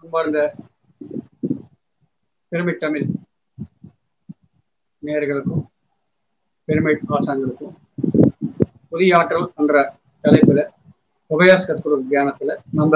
அன்பார்ந்த பிரமிட் தமிழ் நேயர்களுக்கும் பிரமிட் ஆசான்களுக்கும் புதிய ஆற்றல் என்ற தலைப்புல உபயாஸ் கற்பூர தியானத்துல நம்ம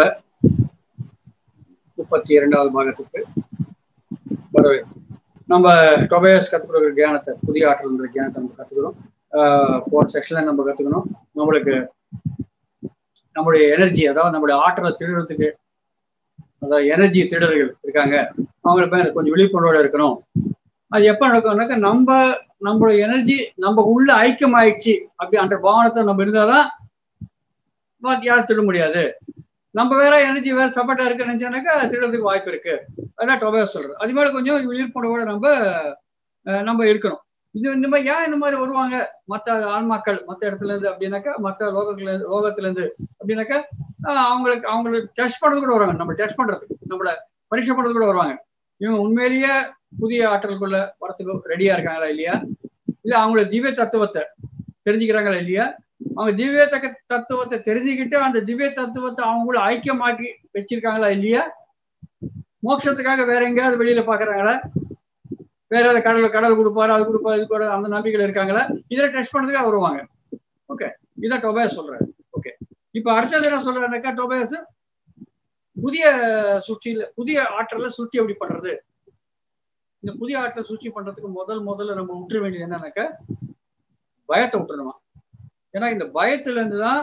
முப்பத்தி இரண்டாவது பாகத்துக்கு வரவேற்கும் நம்ம டொபேஸ் கற்றுக்கிற தியானத்தை புதிய ஆற்றல்ன்ற தியானத்தை நம்ம கற்றுக்கிறோம் போன செக்ஷன்ல நம்ம கற்றுக்கணும் நம்மளுக்கு நம்மளுடைய எனர்ஜி அதாவது நம்மளுடைய ஆற்றலை திருடுறதுக்கு அதாவது எனர்ஜி திருடர்கள் இருக்காங்க அவங்களுக்கு மேல கொஞ்சம் விழிப்புணர்வோட இருக்கணும் அது எப்போ நடக்கும்னாக்கா நம்ம நம்மளுடைய எனர்ஜி நம்ம உள்ள ஐக்கியம் ஆயிடுச்சு அப்படி அந்த பாவனத்தை நம்ம இருந்தாதான் பாக்கி யாரும் திருட முடியாது நம்ம வேற எனர்ஜி வேற சப்போர்ட்டா இருக்கு நினைச்சோம்னாக்கா திருடுறதுக்கு வாய்ப்பு இருக்கு அதான் டொபேஸ் சொல்றது அது மேல கொஞ்சம் விழிப்புணர்வோட நம்ம நம்ம இருக்கணும் இது இந்த மாதிரி ஏன் இந்த மாதிரி வருவாங்க மற்ற ஆன்மாக்கள் மற்ற இடத்துல இருந்து அப்படின்னாக்கா மற்ற லோகத்துல இருந்து லோகத்துல இருந்து அப்படின்னாக்கா அவங்களுக்கு அவங்களுக்கு டெஸ்ட் பண்றது கூட வருவாங்க நம்ம டெஸ்ட் பண்றதுக்கு நம்மள பரீட்சை பண்றது கூட வருவாங்க இவங்க உண்மையிலேயே புதிய ஆற்றலுக்குள்ள வரத்துக்கு ரெடியா இருக்காங்களா இல்லையா இல்ல அவங்களோட திவ்ய தத்துவத்தை தெரிஞ்சுக்கிறாங்களா இல்லையா அவங்க திவ்ய தக்க தத்துவத்தை தெரிஞ்சுக்கிட்டு அந்த திவ்ய தத்துவத்தை அவங்கள ஐக்கியமாக்கி வச்சிருக்காங்களா இல்லையா மோட்சத்துக்காக வேற எங்கேயாவது வெளியில பாக்குறாங்களா வேற ஏதாவது கடல் கடல் கொடுப்பாரு அது கொடுப்பாரு இது கூட அந்த நம்பிக்கையில இருக்காங்களா இதில் டெஸ்ட் பண்ணதுக்காக வருவாங்க ஓகே இதான் டொபேஸ் சொல்றாரு ஓகே இப்ப அடுத்தது என்ன சொல்றாருனாக்கா டொபேஸ் புதிய சுற்றியில புதிய ஆற்றல சுற்றி எப்படி பண்றது இந்த புதிய ஆற்றல் சுற்றி பண்றதுக்கு முதல் முதல்ல நம்ம விட்டுற வேண்டியது என்னன்னாக்கா பயத்தை விட்டுருணுமா ஏன்னா இந்த பயத்துல இருந்து தான்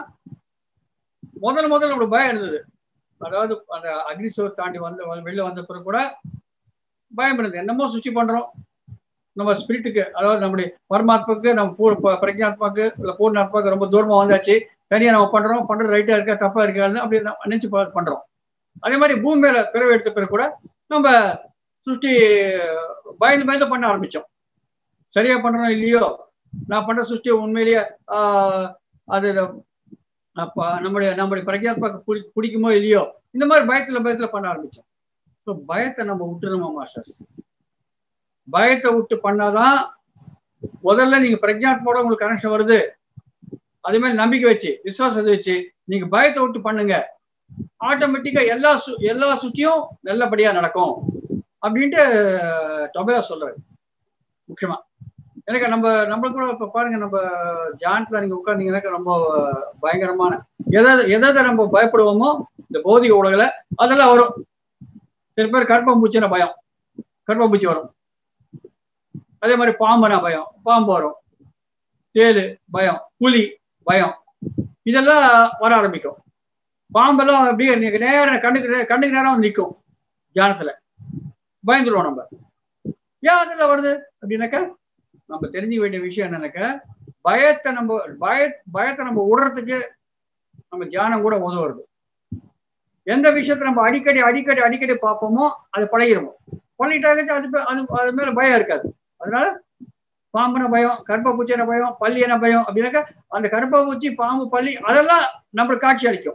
முதல் முதல்ல நம்மளுக்கு பயம் இருந்தது அதாவது அந்த அக்னிசோர் தாண்டி வந்த வெளில வந்த பிறகு கூட பயம் இருந்தது என்னமோ சுற்றி பண்றோம் நம்ம ஸ்பிரிட்டுக்கு அதாவது நம்முடைய பரமாத்மாக்கு நம்ம பூ பிரஜாத்மாக்கு இல்லை பூர்ணாத்மாக்கு ரொம்ப தூரமா வந்தாச்சு தனியா நம்ம பண்றோம் பண்றது ரைட்டா இருக்கா தப்பா இருக்கான்னு அப்படி நினைச்சு பண்றோம் அதே மாதிரி பூமி மேல பிறகு எடுத்த பிறகு கூட நம்ம சுஷ்டி பயந்து பயந்து பண்ண ஆரம்பிச்சோம் சரியா பண்றோம் இல்லையோ நான் பண்ற சுஷ்டி உண்மையிலேயே அது நம்முடைய நம்முடைய பிரஜாத்மாக்கு பிடி பிடிக்குமோ இல்லையோ இந்த மாதிரி பயத்துல பயத்துல பண்ண ஆரம்பிச்சோம் ஸோ பயத்தை நம்ம விட்டுருமா மாஸ்டர்ஸ் பயத்தை விட்டு பண்ணாதான் முதல்ல நீங்க பிரஜாத்மோட உங்களுக்கு கனெக்ஷன் வருது அதே மாதிரி நம்பிக்கை வச்சு விசுவாசத்தை வச்சு நீங்க பயத்தை விட்டு பண்ணுங்க ஆட்டோமேட்டிக்கா எல்லா சு எல்லா சுற்றியும் நல்லபடியா நடக்கும் அப்படின்ட்டு டொபேலா சொல்றாரு முக்கியமா எனக்கு நம்ம நம்ம கூட இப்ப பாருங்க நம்ம தியானத்துல நீங்க உட்கார்ந்தீங்கன்னாக்க ரொம்ப பயங்கரமான எதாவது எதாவது நம்ம பயப்படுவோமோ இந்த பௌதிக உலகில அதெல்லாம் வரும் சில பேர் கற்பம்பூச்சின பயம் கற்பம்பூச்சி வரும் அதே மாதிரி பாம்புனா பயம் பாம்பு வரும் தேலு பயம் புலி பயம் இதெல்லாம் வர ஆரம்பிக்கும் பாம்பெல்லாம் அப்படியே நேரம் கண்ணுக்கு கண்ணுக்கு நேரம் வந்து நிற்கும் தியானத்துல பயந்துருவோம் நம்ம ஏன் அதெல்லாம் வருது அப்படின்னாக்கா நம்ம தெரிஞ்சுக்க வேண்டிய விஷயம் என்னன்னாக்கா பயத்தை நம்ம பய பயத்தை நம்ம விடுறதுக்கு நம்ம தியானம் கூட உதவுறது எந்த விஷயத்த நம்ம அடிக்கடி அடிக்கடி அடிக்கடி பார்ப்போமோ அது பழகிடுவோம் பழகிட்டாக்க அது அது அது மேல பயம் இருக்காது அதனால பாம்புன பயம் கர்ப்பப்பூச்சின பயம் பள்ளி என்ன பயம் அப்படின்னாக்கா அந்த கர்ப்பப்பூச்சி பாம்பு பள்ளி அதெல்லாம் நம்மளுக்கு காட்சி அளிக்கும்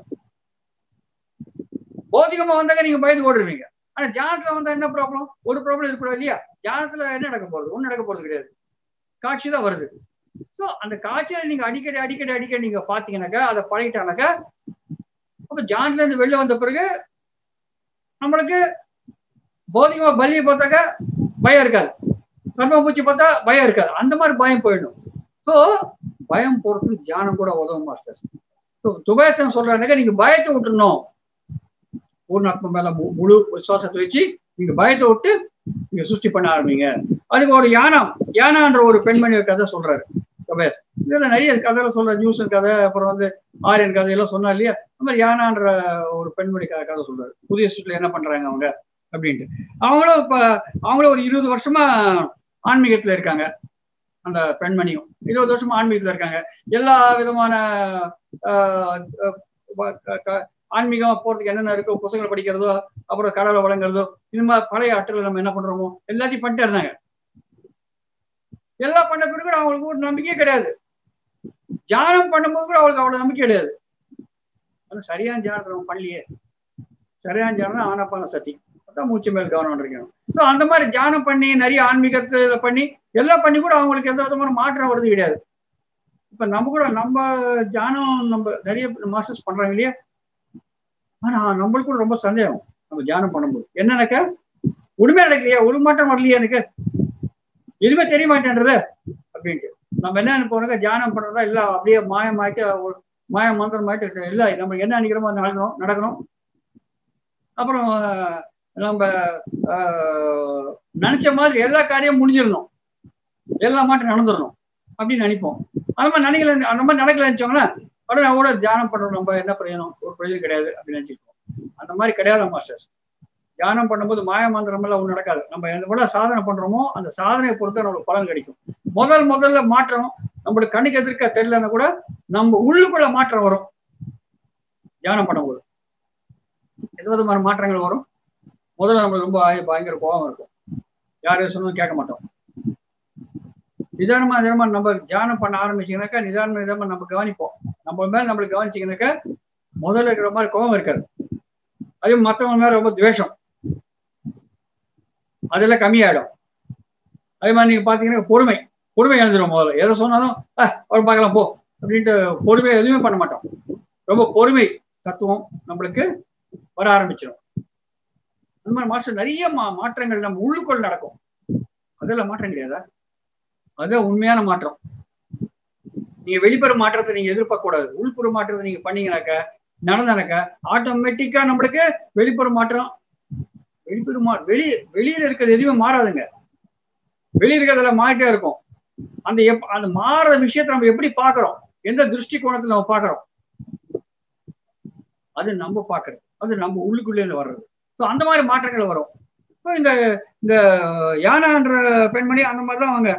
பௌதிகமா வந்தாங்க நீங்க பயந்து ஓடுவீங்க ஆனா தியானத்துல வந்தா என்ன ப்ராப்ளம் ஒரு ப்ராப்ளம் இருக்கக்கூடாது இல்லையா தியானத்துல என்ன நடக்க போறது ஒன்றும் நடக்க போறது கிடையாது காட்சி தான் வருது ஸோ அந்த காட்சியில நீங்க அடிக்கடி அடிக்கடி அடிக்கடி நீங்க பாத்தீங்கன்னாக்கா அதை பழகிட்டானாக்கா அப்ப ஜான்ல இருந்து வெளில வந்த பிறகு நம்மளுக்கு பௌதிகமா பலியை பார்த்தாக்கா பயம் இருக்காது கர்மபூச்சி பார்த்தா பயம் இருக்காது அந்த மாதிரி பயம் போயிடும் ஸோ பயம் போறதுக்கு தியானம் கூட உதவும் மாஸ்டர் ஸோ சுபேசன் சொல்றாருனாக்கா நீங்க பயத்தை விட்டுருணும் பூர்ணாத்மா மேல முழு விசுவாசத்தை வச்சு நீங்க பயத்தை விட்டு நீங்க சுஷ்டி பண்ண ஆரம்பிங்க அதுக்கு ஒரு யானம் யானான்ற ஒரு பெண்மணி கதை சொல்றாரு சுபேஷ் இதுல நிறைய கதையில சொல்ற நியூஸ் கதை அப்புறம் வந்து ஆரியன் கதை எல்லாம் சொன்னா இல்லையா அந்த மாதிரி யானான்ற ஒரு பெண்மணி கதை சொல்றாரு புதிய சுற்றுல என்ன பண்றாங்க அவங்க அப்படின்ட்டு அவங்களும் இப்ப அவங்களும் ஒரு இருபது வருஷமா ஆன்மீகத்துல இருக்காங்க அந்த பெண்மணியும் இருபது வருஷமா ஆன்மீகத்துல இருக்காங்க எல்லா விதமான ஆன்மீகமா போறதுக்கு என்னென்ன இருக்கோ புத்தகங்கள் படிக்கிறதோ அப்புறம் கடலை வழங்குறதோ இந்த மாதிரி பழைய ஆற்றல் நம்ம என்ன பண்றோமோ எல்லாத்தையும் பண்ணிட்டு இருந்தாங்க எல்லாம் பண்ண பிறகு கூட அவங்களுக்கு ஒரு நம்பிக்கையே கிடையாது தியானம் பண்ணும்போது கூட அவளுக்கு அவ்வளவு நம்பிக்கை கிடையாது அது சரியான தியானம் நம்ம பண்ணலையே சரியான தியானம் ஆனப்பான சக்தி அதான் மூச்சு மேல் கவனம் இருக்கணும் ஸோ அந்த மாதிரி தியானம் பண்ணி நிறைய ஆன்மீகத்துல பண்ணி எல்லாம் பண்ணி கூட அவங்களுக்கு எந்த விதமான மாற்றம் வருது கிடையாது இப்ப நம்ம கூட நம்ம தியானம் நம்ம நிறைய மாஸ்டர்ஸ் பண்றாங்க இல்லையா ஆனா நம்மளுக்கு கூட ரொம்ப சந்தேகம் நம்ம தியானம் பண்ணும்போது என்னன்னாக்கா உண்மை நடக்கலையா ஒரு மாற்றம் வரலையா எனக்கு எதுவுமே தெரிய மாட்டேன்றது அப்படின்ட்டு நம்ம என்ன நினைப்போம்னாக்கா தியானம் பண்றதா எல்லாம் அப்படியே மாயமாயிட்டு ஒரு மாய மந்திரமாயிட்டு இல்லை நம்ம என்ன நினைக்கிறோமோ அது நடக்கணும் நடக்கணும் அப்புறம் ஆஹ், நம்ம ஆஹ், நினைச்ச மாதிரி எல்லா காரியமும் முடிஞ்சிடணும் எல்லா மாட்டம் நடந்துடணும் அப்படின்னு நினைப்போம் அந்த மாதிரி நினைக்கல அந்த மாதிரி நடக்கல நினைச்சோங்களேன் உடனே கூட தியானம் பண்றோம் நம்ம என்ன பிரயோஜனம் ஒரு பிரயோஜனம் கிடையாது அப்படின்னு நினைச்சிருக்கோம் அந்த மாதிரி கிடையாது மாஸ்டர்ஸ் தியானம் பண்ணும்போது மாய மந்திரம் எல்லாம் ஒன்றும் நடக்காது நம்ம எந்த கூட சாதனை பண்றோமோ அந்த சாதனையை பொறுத்து நம்மளுக்கு பலன் கிடைக்கும் முதல் முதல்ல மாற்றம் நம்மளுக்கு கண்ணுக்கு எதிர்க்க தெரியலன்னா கூட நம்ம உள்ளுக்குள்ள மாற்றம் வரும் தியானம் பண்ணும்போது எந்த விதமான மாற்றங்கள் வரும் முதல்ல நம்மளுக்கு ரொம்ப ஆய- பயங்கர கோபம் இருக்கும் யாரும் சொன்னதும் கேட்க மாட்டோம் நிதானமா நிதானமா நம்ம தியானம் பண்ண ஆரம்பிச்சீங்கன்னாக்கா நிதானமா நிதானமா நம்ம கவனிப்போம் நம்ம மேல நம்மளுக்கு கவனிச்சீங்கன்னாக்கா முதல்ல இருக்கிற மாதிரி கோபம் இருக்காது அதே மற்றவங்க மேல ரொம்ப துவேஷம் அதெல்லாம் கம்மியாயிடும் அதே மாதிரி நீங்க பாத்தீங்கன்னா பொறுமை பொறுமை எழுந்துடும் முதல்ல எதை சொன்னாலும் அஹ் அவர் பார்க்கலாம் போ அப்படின்ட்டு பொறுமை எதுவுமே பண்ண மாட்டோம் ரொம்ப பொறுமை தத்துவம் நம்மளுக்கு வர ஆரம்பிச்சிடும் அந்த மாதிரி மாற்றம் நிறைய மா மாற்றங்கள் நம்ம உள்ளுக்குள் நடக்கும் அதெல்லாம் மாற்றம் கிடையாதா அதுதான் உண்மையான மாற்றம் நீங்க வெளிப்புற மாற்றத்தை நீங்க எதிர்பார்க்க கூடாது உள்புற மாற்றத்தை நீங்க பண்ணீங்கனாக்கா நடந்தானாக்கா ஆட்டோமேட்டிக்கா நம்மளுக்கு வெளிப்புற மாற்றம் வெளிப்புற மா வெளி வெளியில இருக்கிறது எதுவுமே மாறாதுங்க வெளியில இருக்கிறதுல மாறிட்டே இருக்கும் அந்த எப் அந்த மாறுற விஷயத்தை நம்ம எப்படி பார்க்கறோம் எந்த திருஷ்டி கோணத்துல நம்ம பார்க்கறோம் அது நம்ம பார்க்கறது அது நம்ம உள்ளுக்குள்ளே இருந்து வர்றது ஸோ அந்த மாதிரி மாற்றங்கள் வரும் இப்போ இந்த இந்த யானான்ற பெண்மணி அந்த மாதிரி தான் அவங்க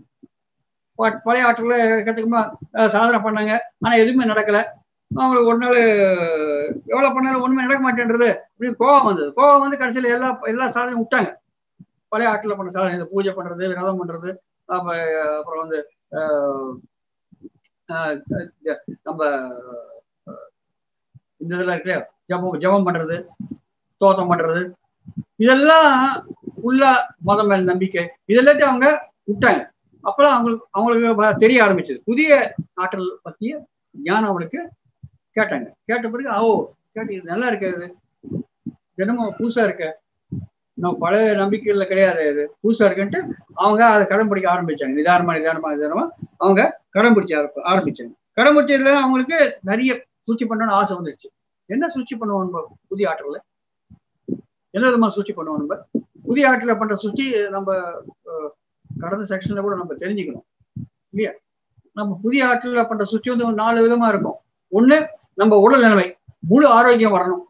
ப- பழைய ஆற்றுல கற்றுக்குமா சாதனை பண்ணாங்க ஆனா எதுவுமே நடக்கல அவங்களுக்கு ஒரு நாள் எவ்வளவு பண்ணாலும் ஒண்ணுமே நடக்க மாட்டேன்றது அப்படின்னு கோவம் வந்தது கோவம் வந்து கடைசியில எல்லா எல்லா சாதனையும் விட்டாங்க பழைய ஆற்றுல பண்ண சாதனை இந்த பூஜை பண்றது விரதம் பண்றது அப்ப அப்புறம் வந்து ஆஹ், ஆஹ், இந்த நம்ம ஆஹ், இந்த இதெல்லாம் இருக்கு இல்லையா, ஜபம் ஜபம் பண்றது தோத்தம் பண்றது இதெல்லாம் ஃபுல்லா மதம் மேல் நம்பிக்கை இதெல்லாத்தையும் அவங்க விட்டாங்க அப்பெல்லாம் அவங்களுக்கு அவங்களுக்கு வ- தெரிய ஆரம்பிச்சது புதிய ஆற்றல் பத்திய ஞானம் அவங்களுக்கு கேட்டாங்க கேட்ட பிறகு ஓ கேட்டு இது நல்லா இருக்கு இது தினமும் புதுசா இருக்க நம்ம பழைய நம்பிக்கைகள்ல கிடையாது இது புதுசா இருக்குன்ட்டு அவங்க அதை கடைபிடிக்க ஆரம்பிச்சாங்க நிதானமா நிதானமா நிதானமா அவங்க கடைபிடிக்க ஆரம்ப- ஆரம்பிச்சாங்க கடைபிடிச்சதுல அவங்களுக்கு நிறைய சூழ்ச்சி பண்ணணும்னு ஆசை வந்துருச்சு என்ன சூழ்ச்சி பண்ணுவோம் நம்ம புதிய ஆற்றல்ல என்ன விதமா சூழ்ச்சி பண்ணுவோம் நம்ம புதிய ஆற்றல பண்ற சுற்றி நம்ம அஹ், கடந்த செக்ஷன்ல கூட நம்ம தெரிஞ்சுக்கணும் இல்லையா நம்ம புதிய ஆற்றல பண்ற சுற்றி வந்து ஒரு நாலு விதமா இருக்கும் ஒண்ணு நம்ம உடல் நிலைமை முழு ஆரோக்கியம் வரணும்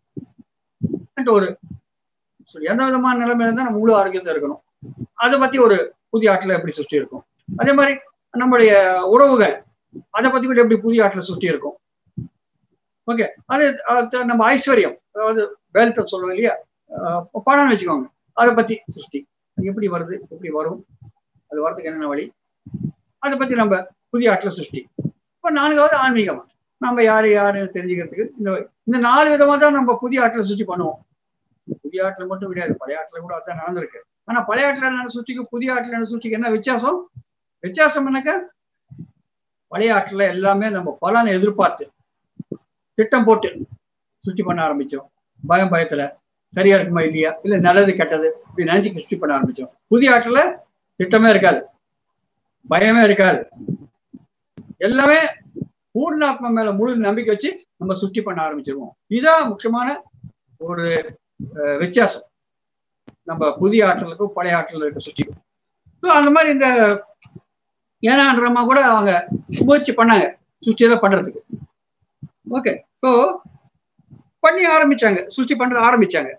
ன்ட்டு ஒரு so எந்த விதமான நிலைமையில இருந்தா நம்ம முழு ஆரோக்கியத்தை இருக்கணும் அதை பத்தி ஒரு புதிய ஆற்றல எப்படி சுற்றி இருக்கும் அதே மாதிரி நம்மளுடைய உறவுகள் அதை பத்தி கூட எப்படி புதிய ஆற்றல சுற்றி இருக்கும் ஓகே அது அது நம்ம ஐஸ்வர்யம் அதாவது வெல்த் சொல்லுவோம் இல்லையா அஹ் பணம்னு வச்சுக்கோங்க அதை பத்தி சிருஷ்டி அது எப்படி வருது எப்படி வரும் அது வரதுக்கு என்னென்ன வழி அதை பத்தி நம்ம புதிய ஆற்றல் சிருஷ்டி இப்போ நான்காவது ஆன்மீகம் நம்ம யாரு யாருன்னு தெரிஞ்சுக்கிறதுக்கு இந்த இந்த நாலு விதமா தான் நம்ம புதிய ஆற்றல் சுற்றி பண்ணுவோம் புதிய ஆற்றல் மட்டும் கிடையாது பழைய ஆற்றல் கூட அதான் நடந்திருக்கு ஆனா பழைய ஆற்றல் என்ன சுற்றிக்கு புதிய ஆற்றல் என்ன சுற்றிக்கு என்ன வித்தியாசம் வித்தியாசம் என்னக்க பழைய ஆற்றல எல்லாமே நம்ம பலனை எதிர்பார்த்து திட்டம் போட்டு சுற்றி பண்ண ஆரம்பிச்சோம் பயம் பயத்துல சரியா இருக்குமா இல்லையா இல்ல நல்லது கெட்டது இப்படி நினைச்சு சுற்றி பண்ண ஆரம்பிச்சோம் புதிய ஆற்றல திட்டமே இருக்காது பயமே இருக்காது எல்லாமே பூர்ணாத்மா மேல முழு நம்பிக்கை வச்சு நம்ம சுற்றி பண்ண ஆரம்பிச்சிருவோம் இதான் முக்கியமான ஒரு அஹ், வித்தியாசம் நம்ம புதிய ஆற்றலுக்கும் பழைய ஆற்றல் இருக்க சுற்றிக்கும் ஸோ அந்த மாதிரி இந்த ஏனான்றமா கூட அவங்க முயற்சி பண்ணாங்க சுற்றியெல்லாம் பண்றதுக்கு ஓகே ஸோ பண்ணி ஆரம்பிச்சாங்க சுஷ்டி பண்ற ஆரம்பிச்சாங்க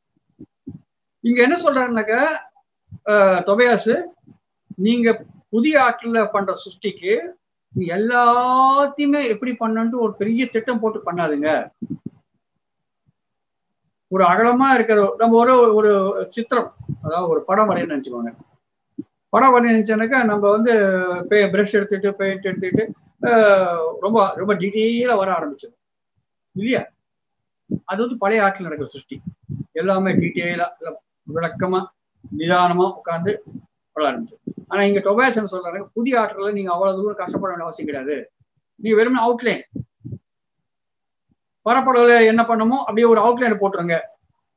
இங்க என்ன சொல்றாருனாக்க தொபையாசு நீங்க புதிய ஆற்றல பண்ற சுஷ்டிக்கு நீ எல்லாத்தையுமே எப்படி பண்ணணும்னு ஒரு பெரிய திட்டம் போட்டு பண்ணாதுங்க ஒரு அகலமா இருக்கிற நம்ம ஒரு ஒரு சித்திரம் அதாவது ஒரு படம் வரைய நினைச்சுக்கோங்க படம் வரைய நினைச்சோன்னாக்கா நம்ம வந்து பிரஷ் எடுத்துட்டு பெயிண்ட் எடுத்துட்டு ஆஹ் ரொம்ப ரொம்ப டீட்டெயிலா வர ஆரம்பிச்சது இல்லையா அது வந்து பழைய ஆற்றில் நடக்கிற சிருஷ்டி எல்லாமே டீட்டெயிலா விளக்கமா நிதானமா உட்காந்து வர ஆரம்பிச்சது ஆனா இங்க டொபேசன் சொல்றாங்க புதிய ஆற்றல நீங்க அவ்வளவு தூரம் கஷ்டப்பட வேண்டிய அவசியம் கிடையாது நீங்க வெறும் அவுட்லைன் பரப்பளவுல என்ன பண்ணுமோ அப்படியே ஒரு அவுட்லைன் போட்டுருங்க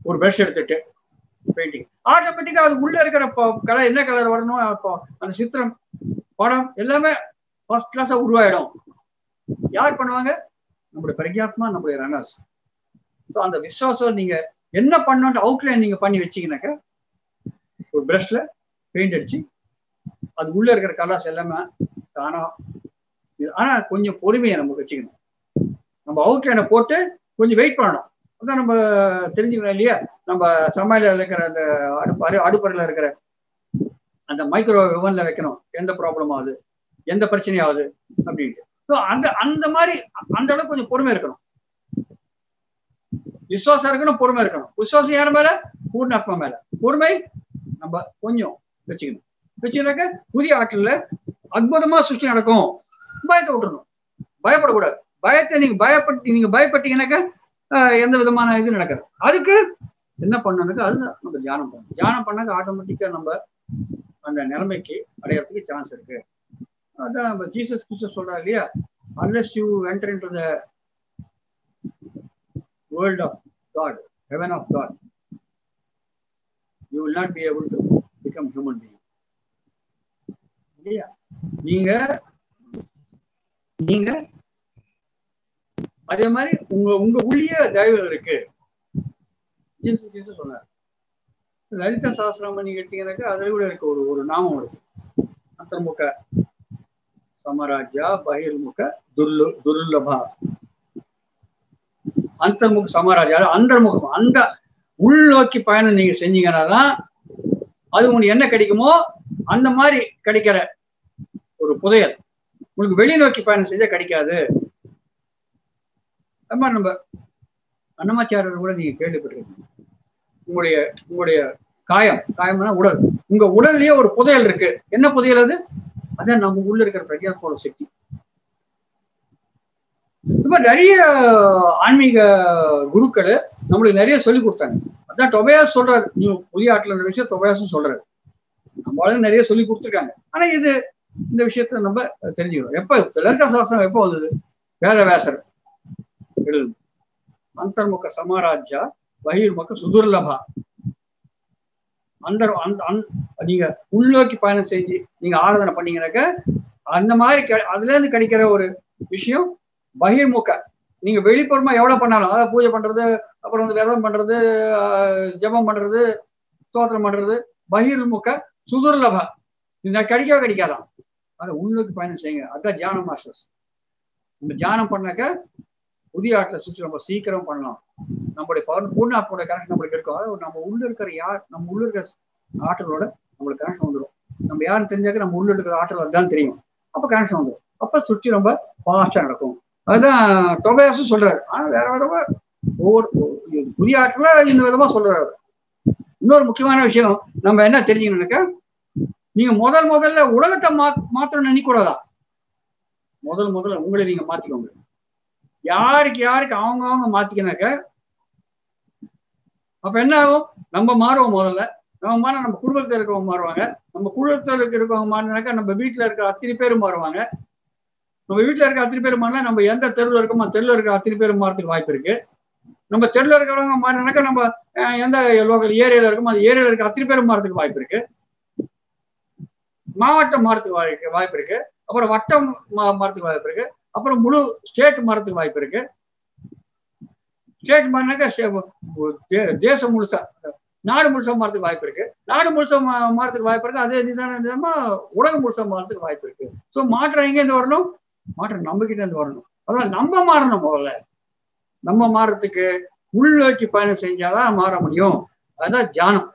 ஒரு ப்ரஷ் எடுத்துட்டு பெயிண்டிங் ஆட்டோமேட்டிக்கா அது உள்ள இருக்கிற கலர் என்ன கலர் வரணும் அப்போ அந்த சித்திரம் படம் எல்லாமே ஃபர்ஸ்ட் கிளாஸா உருவாயிடும் யார் பண்ணுவாங்க நம்மளுடைய பிரக்யாத்மா நம்மளுடைய ரன்னர்ஸ் ஸோ அந்த விசுவாசம் நீங்க என்ன பண்ணணும் அவுட்லைன் நீங்க பண்ணி வச்சீங்கன்னாக்க ஒரு ப்ரஷ்ல பெயிண்ட் அடிச்சு அது உள்ள இருக்கிற கலர்ஸ் எல்லாமே தானா ஆனா கொஞ்சம் பொறுமையை நம்ம வச்சுக்கணும் நம்ம அவுட்லைனை போட்டு கொஞ்சம் வெயிட் பண்ணணும் அதான் நம்ம தெரிஞ்சுக்கணும் இல்லையா நம்ம சமையல இருக்கிற அந்த அடுப்பு அடுப்பறையில் இருக்கிற அந்த மைக்ரோ ஓவன்ல வைக்கணும் எந்த ப்ராப்ளம் ஆகுது எந்த பிரச்சனையும் ஆகுது அப்படின்ட்டு ஸோ அந்த அந்த மாதிரி அந்த அளவுக்கு கொஞ்சம் பொறுமை இருக்கணும் விசுவாசம் இருக்கணும் பொறுமை இருக்கணும் விசுவாசம் யார் மேல பூர்ணாத்மா மேல பொறுமை நம்ம கொஞ்சம் வச்சுக்கணும் வச்சுக்கினாக்க புதிய ஆற்றல்ல அற்புதமா சுற்றி நடக்கும் பயத்தை விட்டுறணும் பயப்படக்கூடாது பயத்தை நீங்க பயப்பட்டு நீங்க பயப்பட்டீங்கன்னாக்க எந்த விதமான இது நடக்காது அதுக்கு என்ன பண்ணணும்னாக்கா அது நம்ம தியானம் பண்ணணும் தியானம் பண்ணாக்க ஆட்டோமேட்டிக்கா நம்ம அந்த நிலைமைக்கு அடையறதுக்கு சான்ஸ் இருக்கு அதான் நம்ம ஜீசஸ் கிறிஸ்து சொல்றா இல்லையா unless you enter into the world of God heaven of God you will not be able to become human being இல்லையா நீங்க நீங்க அதே மாதிரி உங்க உங்க உள்ளே தெய்வம் இருக்கு ஜீசஸ் கிறிஸ்து சொன்னார் லலிதா சாஸ்திரம் நீங்க எடுத்தீங்கன்னாக்கா அதுல கூட இருக்கு ஒரு ஒரு நாமம் இருக்கு அந்தர்முக சமராஜ்யா பகிர்முக துர்லு துர்லபா அந்தர்முக சமராஜ்யா அந்தர்முகம் அந்த உள்நோக்கி பயணம் நீங்க செஞ்சீங்கன்னா தான் அது உங்களுக்கு என்ன கிடைக்குமோ அந்த மாதிரி கிடைக்கிற ஒரு புதையல் உங்களுக்கு வெளிநோக்கி பயணம் செஞ்சா கிடைக்காது அது மாதிரி நம்ம அன்னமாச்சாரர் கூட நீங்க கேள்விப்பட்டிருக்கீங்க உங்களுடைய உங்களுடைய காயம் காயம்னா உடல் உங்க உடல்லயே ஒரு புதையல் இருக்கு என்ன புதையல் அது அதான் நம்ம உள்ள இருக்கிற பிரஜாத்மோட சக்தி இப்ப நிறைய ஆன்மீக குருக்கள் நம்மளுக்கு நிறைய சொல்லி கொடுத்தாங்க அதான் டொபயாஸ் சொல்றாரு நீ புதிய ஆட்டில் விஷயம் டொபயாசும் சொல்றாரு நம்மளுக்கு நிறைய சொல்லி கொடுத்துருக்காங்க ஆனா இது இந்த விஷயத்த நம்ம தெரிஞ்சுக்கணும் எப்ப லலிதா சாஸ்திரம் எப்போ வந்தது வேதவேசர் எழுது அந்தர்முக சமாராஜ்யா பகிர்முக சுதுர்லபா அந்த நீங்க உள்நோக்கி பயணம் செஞ்சு நீங்க ஆராதனை பண்ணீங்கன்னாக்க அந்த மாதிரி அதுல இருந்து கிடைக்கிற ஒரு விஷயம் பகிர்முக நீங்க வெளிப்புறமா எவ்வளவு பண்ணாலும் அதாவது பூஜை பண்றது அப்புறம் வந்து விரதம் பண்றது ஜபம் பண்றது ஸ்தோத்திரம் பண்றது பகிர்முக சுதுர்லபா இது கிடைக்கவே கிடைக்காதான் அதை உள்நோக்கி பயணம் செய்யுங்க அதுதான் தியானம் மாஸ்டர்ஸ் நம்ம தியானம் பண்ணாக்க புதிய ஆட்டில் சுற்றி நம்ம சீக்கிரம் பண்ணலாம் நம்மளுடைய பவர் பூர்ணாத்மோட கனெக்ஷன் நம்மளுக்கு இருக்கும் அதாவது நம்ம உள்ள இருக்கிற யார் நம்ம உள்ள இருக்கிற ஆற்றலோட நம்மளுக்கு கனெக்ஷன் வந்துடும் நம்ம யாரும் தெரிஞ்சாக்க நம்ம உள்ள இருக்கிற ஆற்றல் அதுதான் தெரியும் அப்போ கனெக்ஷன் வந்துடும் அப்போ சுற்றி ரொம்ப ஃபாஸ்டா நடக்கும் அதுதான் தொகையாசும் சொல்றாரு ஆனா வேற வேற ஒவ்வொரு புதிய ஆற்றல இந்த விதமா சொல்றாரு இன்னொரு முக்கியமான விஷயம் நம்ம என்ன தெரிஞ்சுக்கணும்னாக்கா நீங்க முதல் முதல்ல உலகத்தை மா மாத்தணும்னு நினைக்கூடாதா முதல் முதல்ல உங்களை நீங்க மாத்திக்கோங்க யாருக்கு யாருக்கு அவங்க அவங்க மாத்திக்கினாக்க அப்ப என்ன ஆகும் நம்ம மாறுவோம் முதல்ல நம்ம மாற நம்ம குடும்பத்தில் இருக்கவங்க மாறுவாங்க நம்ம குடும்பத்தில் இருக்கவங்க மாறினாக்கா நம்ம வீட்டுல இருக்க அத்தனை பேரும் மாறுவாங்க நம்ம வீட்டுல இருக்க அத்தனை பேர் மாறினா நம்ம எந்த தெருவில் இருக்கோமோ தெருவில் இருக்க அத்தனை பேரும் மாறதுக்கு வாய்ப்பு இருக்கு நம்ம தெருவில் இருக்கிறவங்க மாறினாக்கா நம்ம எந்த லோக்கல் ஏரியால இருக்கோமோ அந்த ஏரியால இருக்க அத்தனை பேரும் மாறதுக்கு வாய்ப்பு இருக்கு மாவட்டம் மாறதுக்கு வாய்ப்பு வாய்ப்பு இருக்கு அப்புறம் வட்டம் மாறதுக்கு வாய்ப்பு இருக்கு அப்புறம் முழு ஸ்டேட் மாறதுக்கு வாய்ப்பு இருக்கு ஸ்டேட் மாறினாக்கா தேசம் முழுசா நாடு முழுசா மாறதுக்கு வாய்ப்பு இருக்கு நாடு முழுசா மாறதுக்கு வாய்ப்பு இருக்கு அதே விதமா உலகம் முழுசா மாறதுக்கு வாய்ப்பு இருக்கு ஸோ மாற்றம் எங்க இருந்து வரணும் மாற்றம் நம்ம கிட்ட இருந்து வரணும் அதனால நம்ம மாறணும் முதல்ல நம்ம மாறதுக்கு உள்நோக்கி பயணம் செஞ்சாதான் மாற முடியும் அதுதான் தியானம்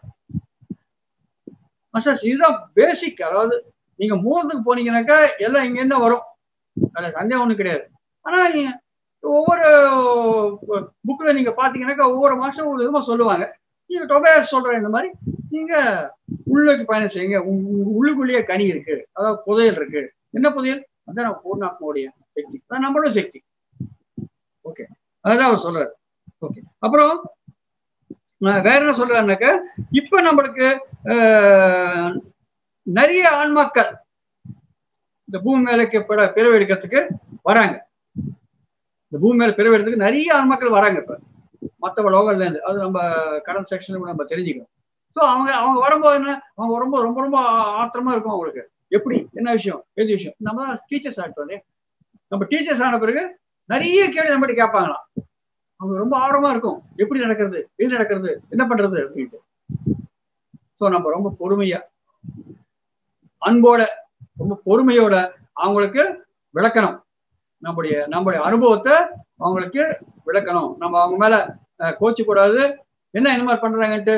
இதுதான் பேசிக் அதாவது நீங்க மூலத்துக்கு போனீங்கன்னாக்கா எல்லாம் இங்க என்ன வரும் அதுல சந்தேகம் ஒன்றும் கிடையாது ஆனா ஒவ்வொரு புக்ல நீங்க பாத்தீங்கன்னாக்கா ஒவ்வொரு மாசம் ஒரு விதமா சொல்லுவாங்க நீங்க டொபேஸ் சொல்ற இந்த மாதிரி நீங்க உள்ளுக்கு பயணம் செய்யுங்க உங்க உள்ளுக்குள்ளேயே கனி இருக்கு அதாவது புதையல் இருக்கு என்ன புதையல் அதான் பூர்ணாத்மாவுடைய சக்தி அதான் நம்மளோட சக்தி ஓகே அதுதான் அவர் சொல்றாரு ஓகே அப்புறம் வேற என்ன சொல்றாருனாக்க இப்ப நம்மளுக்கு நிறைய ஆன்மாக்கள் இந்த பூமி மேலக்கு பிறவு எடுக்கிறதுக்கு வராங்க இந்த பூமி மேல பிறவு எடுக்கிறதுக்கு நிறைய ஆன்மாக்கள் வராங்க இப்ப மற்ற லோகல்ல இருந்து அது நம்ம கடன் செக்ஷன்ல கூட நம்ம தெரிஞ்சுக்கணும் ஸோ அவங்க அவங்க வரும்போது என்ன அவங்க ரொம்ப ரொம்ப ரொம்ப ஆத்திரமா இருக்கும் அவங்களுக்கு எப்படி என்ன விஷயம் எது விஷயம் நம்ம டீச்சர்ஸ் ஆகிட்டோம் நம்ம டீச்சர்ஸ் ஆன பிறகு நிறைய கேள்வி நம்மகிட்ட கேட்பாங்களாம் அவங்க ரொம்ப ஆர்வமா இருக்கும் எப்படி நடக்கிறது எது நடக்கிறது என்ன பண்றது அப்படின்ட்டு ஸோ நம்ம ரொம்ப பொறுமையா அன்போட ரொம்ப பொறுமையோட அவங்களுக்கு விளக்கணும் நம்முடைய நம்முடைய அனுபவத்தை அவங்களுக்கு விளக்கணும் நம்ம அவங்க மேல கோச்சு கூடாது என்ன இந்த மாதிரி பண்றாங்கன்ட்டு